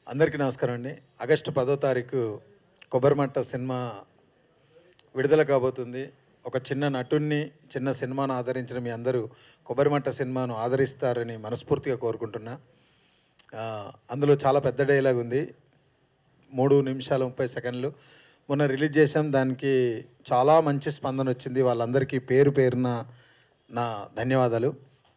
అందరికీ నమస్కారం అండి ఆగస్టు పదో తారీఖు కొబ్బరిమట్ట సినిమా విడుదల కాబోతుంది ఒక చిన్న నటుణ్ణి చిన్న సినిమాను ఆదరించిన మీ అందరూ కొబ్బరిమట్ట సినిమాను ఆదరిస్తారని మనస్ఫూర్తిగా కోరుకుంటున్నా ఆ, అందులో చాలా పెద్ద డైలాగ్ ఉంది మూడు నిమిషాల ముప్పై సెకండ్లు మొన్న రిలీజ్ చేసాం దానికి చాలా మంచి స్పందన వచ్చింది వాళ్ళందరికీ పేరు పేరున నా ధన్యవాదాలు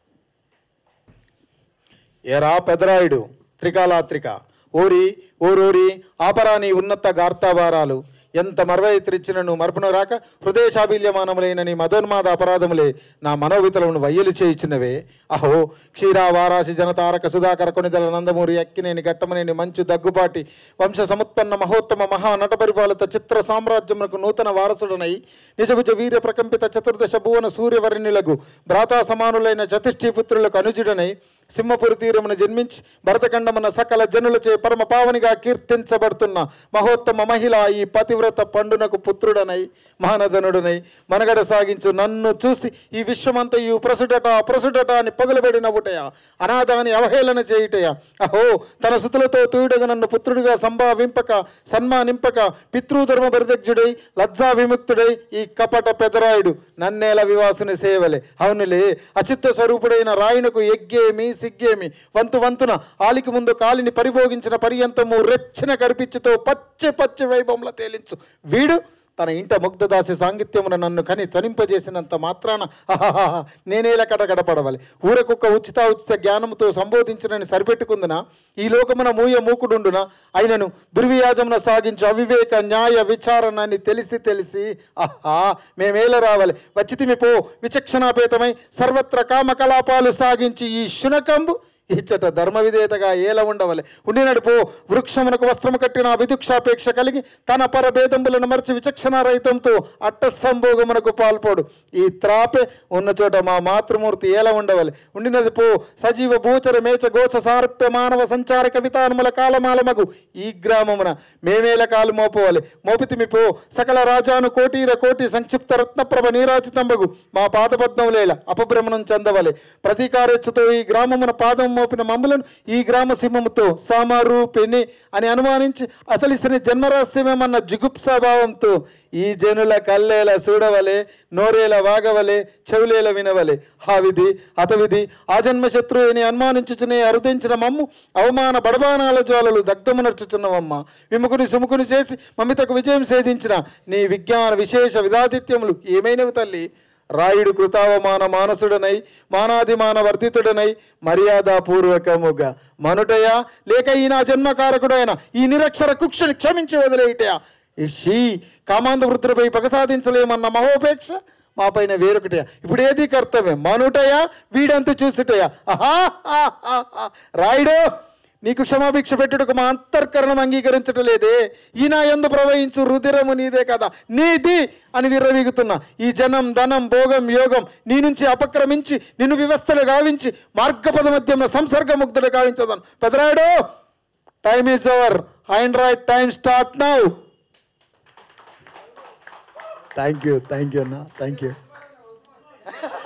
ఏరా పెదరాయుడు త్రికాలాత్రిక ఓరి ఓరోరి ఆపరాని ఉన్నత గార్తాభారాలు ఎంత మర్వయిత్రిచ్చినను మర్పున రాక హృదయశాబీల్యమానములైన నీ మదోన్మాద అపరాధములే నా మనోవితలమును వయ్యలు చేయించినవే అహో క్షీరా వారాసి జనతారక సుధాకర కొనిదల నందమూరి అక్కినేని గట్టమనేని మంచు దగ్గుపాటి వంశ సముత్పన్న మహోత్తమ మహా నట పరిపాలిత చిత్ర సామ్రాజ్యమునకు నూతన వారసుడనై నిజభుజ వీర్య ప్రకంపిత చతుర్దశ భువన సూర్యవర్ణులకు భ్రాతా సమానులైన చతుష్ఠీపుత్రులకు అనుజుడనై సింహపురి తీరమున జన్మించి భరతఖండమున సకల జనులచే పరమ పావనిగా కీర్తించబడుతున్న మహోత్తమ మహిళ ఈ పతివ్రత పండునకు పుత్రుడనై మహానదనుడనై మనగడ సాగించు నన్ను చూసి ఈ విశ్వమంతా ఈ ప్రసుడట అప్రసుడట అని పగులబడి నవ్వుటయా అనాథాన్ని అవహేళన చేయుటయా అహో తన సుతులతో తూయుడగా నన్ను పుత్రుడిగా సంభావింపక సన్మానింపక పితృధర్మ పరిదగ్జుడై లజ్జా విముక్తుడై ఈ కపట పెదరాయుడు నన్నేల వివాసుని సేవలే అవునులే అచిత్త స్వరూపుడైన రాయునకు ఎగ్గేమి సిగ్గేమి వంతు వంతున ఆలికి ముందు కాలిని పరిభోగించిన పర్యంతము రెచ్చిన కరిపిచ్చితో పచ్చి పచ్చి వైభవంలో తేలించు వీడు తన ఇంట ముగ్ధదాసి సాంగిత్యమున నన్ను కని త్వనింపజేసినంత మాత్రాన అహహహ, నేనేలా కడగడపడవాలి ఊరకొక్క ఉచిత ఉచిత జ్ఞానముతో సంబోధించినని సరిపెట్టుకుందున ఈ లోకమున మూయ మూకుడుండున అయినను దుర్వ్యాజమున సాగించు అవివేక న్యాయ విచారణ అని తెలిసి తెలిసి ఆహా మేమేల రావాలి వచ్చితిమి పో విచక్షణాపేతమై సర్వత్ర కామకలాపాలు సాగించి ఈ శునకంబు ఇచ్చట ధర్మ విధేయతగా ఏల ఉండవలె ఉండినడు పో వృక్షమునకు వస్త్రము కట్టిన విదుక్షాపేక్ష కలిగి తన పరభేదంబులను మర్చి విచక్షణ రహితంతో అట్ట సంభోగమునకు పాల్పోడు ఈ త్రాపే ఉన్న చోట మా మాతృమూర్తి ఏల ఉండవలె ఉండినది పో సజీవ భూచర మేచ గోచ సారూప్య మానవ సంచార కవితానుముల కాలమాలమగు ఈ గ్రామమున మేమేల కాలు మోపవాలి మోపితిమి పో సకల రాజాను కోటీర కోటి సంక్షిప్త రత్నప్రభ నీరాజితంబగు మా పాదపద్మములేల అపభ్రమణం చెందవలె ప్రతీకారెచ్చుతో ఈ గ్రామమున పాదం మోపిన మమ్ములను ఈ గ్రామ సింహముతో సామారూపిణి అని అనుమానించి అతలిసిన జన్మరహస్యమేమన్న జిగుప్సాభావంతో ఈ జనుల కల్లేల చూడవలే నోరేల వాగవలే చెవులేల వినవలే ఆ విధి అతవిధి ఆ జన్మ శత్రువుని అనుమానించుచునే అరుదించిన మమ్ము అవమాన బడబానాల జ్వాలలు దగ్ధమునర్చుచున్నవమ్మ విముకుని సుముకుని చేసి మమితకు విజయం సేధించిన నీ విజ్ఞాన విశేష విధాదిత్యములు ఏమైనవి తల్లి రాయుడు కృతావమాన మానసుడనై మానాదిమాన వర్ధితుడనై మర్యాదపూర్వకముగా మనుటయా లేక ఈ నా జన్మకారకుడైన ఈ నిరక్షర కుక్షని క్షమించి వదిలేయటయా ఈ షీ కామాంధ వృద్ధులపై పగ సాధించలేమన్న మహోపేక్ష మా పైన వేరొకటయా ఇప్పుడు ఏది కర్తవ్యం మనుటయా వీడంత చూసుటయా ఆహా ఆ, ఆ, ఆ. రాయుడు నీకు క్షమాభిక్ష పెట్టుటకు మా అంతర్కరణం అంగీకరించటం లేదే ఈ నా ఎందు ప్రవహించు రుధిరము నీదే కదా నీది అని విర్రవీగుతున్నా ఈ జనం ధనం భోగం యోగం నీ నుంచి అపక్రమించి నిన్ను వ్యవస్థలు గావించి మార్గపద మధ్యంలో సంసర్గముగ్ధులు గావించదాను Pedarayudu time is over Android time start now thank you thank you అన్న థ్యాంక్ యూ